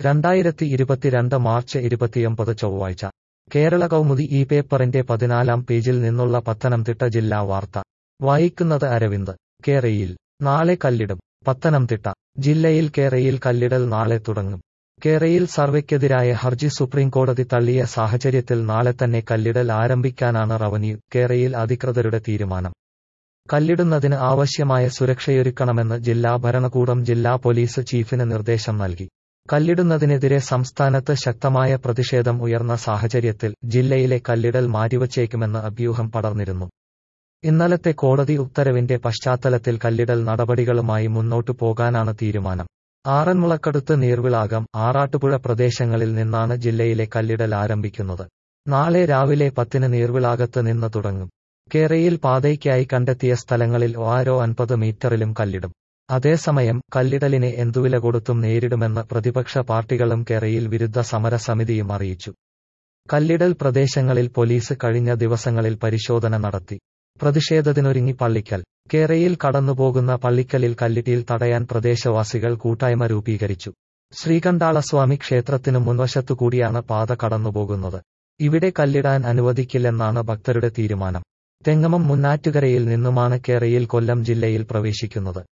രണ്ടായിരത്തി ഇരുപത്തിരണ്ട് മാർച്ച് ഇരുപത്തിയൊമ്പത് ചൊവ്വാഴ്ച കേരള കൗമുദി ഈ പേപ്പറിന്റെ പതിനാലാം പേജിൽ നിന്നുള്ള പത്തനംതിട്ട ജില്ലാ വാർത്ത വായിക്കുന്നത് അരവിന്ദ് കേരയിൽ നാളെ കല്ലിടും പത്തനംതിട്ട ജില്ലയിൽ കേരയിൽ കല്ലിടൽ നാളെ തുടങ്ങും കേരയിൽ സർവേക്കെതിരായ ഹർജി സുപ്രീംകോടതി തള്ളിയ സാഹചര്യത്തിൽ നാളെ തന്നെ കല്ലിടൽ ആരംഭിക്കാനാണ് റവന്യൂ കേരയിൽ അധികൃതരുടെ തീരുമാനം കല്ലിടുന്നതിന് ആവശ്യമായ സുരക്ഷയൊരുക്കണമെന്ന് ജില്ലാ ഭരണകൂടം ജില്ലാ പോലീസ് ചീഫിന് നിർദ്ദേശം നൽകി കല്ലിടുന്നതിനെതിരെ സംസ്ഥാനത്ത് ശക്തമായ പ്രതിഷേധം ഉയർന്ന സാഹചര്യത്തിൽ ജില്ലയിലെ കല്ലിടൽ മാറ്റിവച്ചേക്കുമെന്ന് അഭ്യൂഹം പടർന്നിരുന്നു ഇന്നലത്തെ കോടതി ഉത്തരവിന്റെ പശ്ചാത്തലത്തിൽ കല്ലിടൽ നടപടികളുമായി മുന്നോട്ടു പോകാനാണ് തീരുമാനം ആറന്മുളക്കടുത്ത് നീർവിളാകം ആറാട്ടുപുഴ പ്രദേശങ്ങളിൽ നിന്നാണ് ജില്ലയിലെ കല്ലിടൽ ആരംഭിക്കുന്നത് നാളെ രാവിലെ പത്തിന് നീർവിളാകത്ത് നിന്ന് തുടങ്ങും കേരയിൽ പാതയ്ക്കായി കണ്ടെത്തിയ സ്ഥലങ്ങളിൽ ഓരോ അൻപത് മീറ്ററിലും കല്ലിടും അതേസമയം കല്ലിടലിനെ എന്തുവില കൊടുത്തും നേരിടുമെന്ന് പ്രതിപക്ഷ പാർട്ടികളും കേരയിൽ വിരുദ്ധ സമര സമിതിയും അറിയിച്ചു കല്ലിടൽ പ്രദേശങ്ങളിൽ പോലീസ് കഴിഞ്ഞ ദിവസങ്ങളിൽ പരിശോധന നടത്തി പ്രതിഷേധത്തിനൊരുങ്ങി പള്ളിക്കൽ കേരയിൽ കടന്നുപോകുന്ന പള്ളിക്കലിൽ കല്ലിട്ടിയിൽ തടയാൻ പ്രദേശവാസികൾ കൂട്ടായ്മ രൂപീകരിച്ചു ശ്രീകണ്ഠാളസ്വാമി ക്ഷേത്രത്തിനു മുൻവശത്തുകൂടിയാണ് പാത കടന്നുപോകുന്നത് ഇവിടെ കല്ലിടാൻ അനുവദിക്കില്ലെന്നാണ് ഭക്തരുടെ തീരുമാനം തെങ്ങമം മുന്നാറ്റുകരയിൽ നിന്നുമാണ് കേരയിൽ കൊല്ലം ജില്ലയിൽ പ്രവേശിക്കുന്നത്